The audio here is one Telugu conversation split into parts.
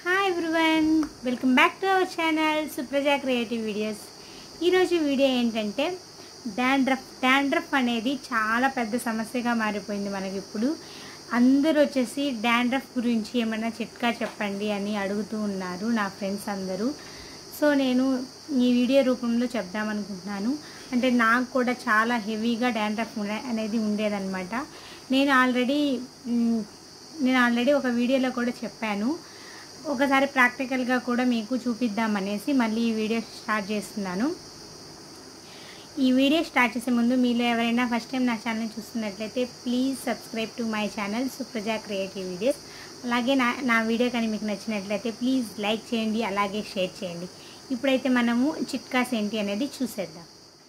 hi everyone welcome back to our channel Supraja creative videos ఈరోజు వీడియో ఏంటంటే డాండ్రఫ్ డాండ్రఫ్ అనేది చాలా పెద్ద సమస్యగా మారిపోయింది మనకి ఇప్పుడు అందరూ వచ్చేసి డాండ్రఫ్ గురించి ఏమైనా చిట్కా చెప్పండి అని అడుగుతూ ఉన్నారు నా ఫ్రెండ్స్ అందరూ సో నేను ఈ వీడియో రూపంలో చెప్దామనుకుంటున్నాను అంటే నాకు కూడా చాలా హెవీగా డాండ్రఫ్ ఉండే- అనేది ఉండేదన్నమాట నేను ఆల్రెడీ మ్, నేను ఆల్రెడీ ఒక వీడియోలో కూడా చెప్పాను ఒకసారి ప్రాక్టికల్గా కూడా మీకు చూపిద్దామనేసి మళ్ళీ ఈ వీడియో స్టార్ట్ చేస్తున్నాను ఈ వీడియో స్టార్ట్ చేసే ముందు మీలో ఎవరైనా ఫస్ట్ టైం నా ఛానల్ చూస్తున్నట్లయితే please subscribe to my channel Supraja creative videos అలాగే నా నా వీడియో కానీ మీకు నచ్చినట్లయితే ప్లీజ్ లైక్ చేయండి అలాగే షేర్ చేయండి ఇప్పుడైతే మనము చిట్కాస్ ఏంటి అనేది చూసేద్దాం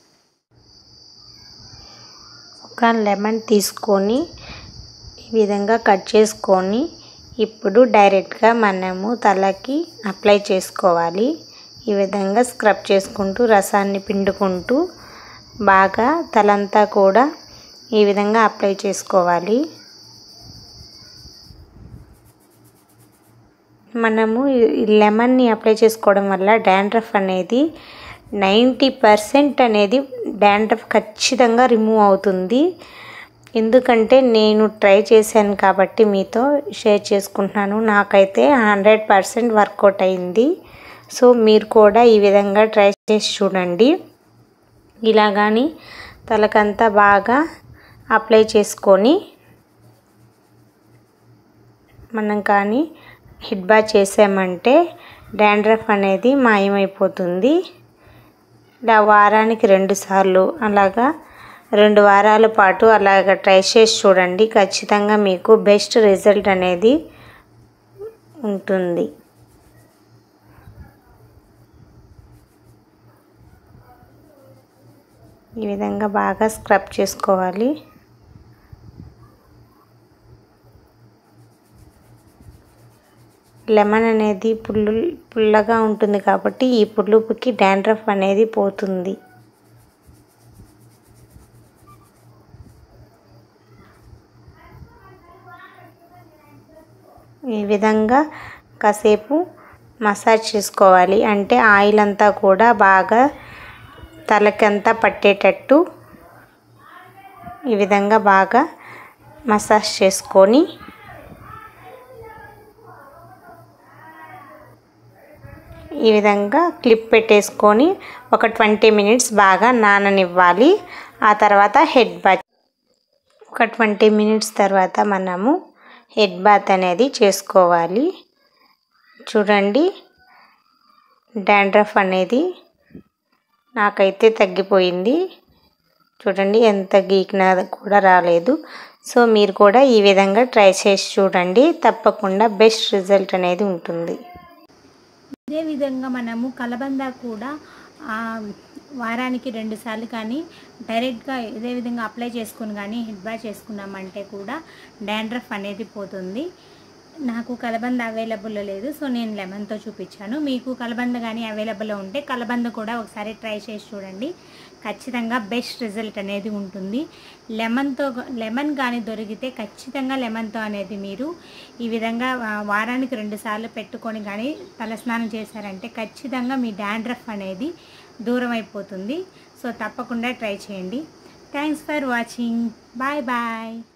ఒక లెమన్ తీసుకొని ఈ విధంగా కట్ చేసుకొని ఇప్పుడు డైరెక్ట్గా మనము తలకి అప్లై చేసుకోవాలి ఈ విధంగా స్క్రబ్ చేసుకుంటూ రసాన్ని పిండుకుంటూ బాగా తలంతా కూడా ఈ విధంగా అప్లై చేసుకోవాలి మనము ఈ లెమన్ని అప్లై చేసుకోవడం వల్ల డాండ్రఫ్ అనేది నైంటీ పర్సెంట్ అనేది డాండ్రఫ్ ఖచ్చితంగా రిమూవ్ అవుతుంది ఎందుకంటే నేను ట్రై చేశాను కాబట్టి మీతో షేర్ చేసుకుంటున్నాను నాకైతే హండ్రెడ్ పర్సెంట్ వర్కౌట్ అయింది సో మీరు కూడా ఈ విధంగా ట్రై చేసి చూడండి ఇలా కానీ తలకంతా బాగా అప్లై చేసుకొని మనం కానీ హెడ్ బాత్ చేసామంటే డాండ్రఫ్ అనేది మాయమైపోతుంది ఇలా వారానికి రెండు సార్లు అలాగా రెండు వారాల పాటు అలాగ ట్రై చేసి చూడండి ఖచ్చితంగా మీకు బెస్ట్ రిజల్ట్ అనేది ఉంటుంది ఈ విధంగా బాగా స్క్రబ్ చేసుకోవాలి లెమన్ అనేది పుల్లు పుల్లగా ఉంటుంది కాబట్టి ఈ పులుపుకి డాండ్రఫ్ అనేది పోతుంది ఈ విధంగా కాసేపు మసాజ్ చేసుకోవాలి అంటే ఆయిల్ అంతా కూడా బాగా తలకంతా పట్టేటట్టు ఈ విధంగా బాగా మసాజ్ చేసుకొని ఈ విధంగా క్లిప్ పెట్టేసుకొని ఒక ట్వంటీ మినిట్స్ బాగా నాననివ్వాలి ఆ తర్వాత హెడ్ బాత్ ఒక ట్వంటీ మినిట్స్ తర్వాత మనము హెడ్ బాత్ అనేది చేసుకోవాలి చూడండి డాండ్రఫ్ అనేది నాకైతే తగ్గిపోయింది చూడండి ఎంత గీకినా కూడా రాలేదు సో మీరు కూడా ఈ విధంగా ట్రై చేసి చూడండి తప్పకుండా బెస్ట్ రిజల్ట్ అనేది ఉంటుంది ఇదే విధంగా మనము కలబంద కూడా ఆ, వారానికి రెండు సార్లు కానీ డైరెక్ట్గా ఇదే విధంగా అప్లై చేసుకుని కానీ హెడ్ బాత్ చేసుకున్నామంటే కూడా డాండ్రఫ్ అనేది పోతుంది నాకు కలబంద అవైలబుల్లో లేదు సో నేను లెమన్తో చూపించాను మీకు కలబంద కానీ అవైలబుల్లో ఉంటే కలబంద కూడా ఒకసారి ట్రై చేసి చూడండి ఖచ్చితంగా బెస్ట్ రిజల్ట్ అనేది ఉంటుంది లెమన్తో లెమన్ కానీ దొరికితే ఖచ్చితంగా లెమన్తో అనేది మీరు ఈ విధంగా ఆ, వారానికి రెండు సార్లు పెట్టుకొని కానీ తలస్నానం చేశారంటే ఖచ్చితంగా మీ డాండ్రఫ్ అనేది దూరం అయిపోతుంది సో తప్పకుండా ట్రై చేయండి thanks for watching bye bye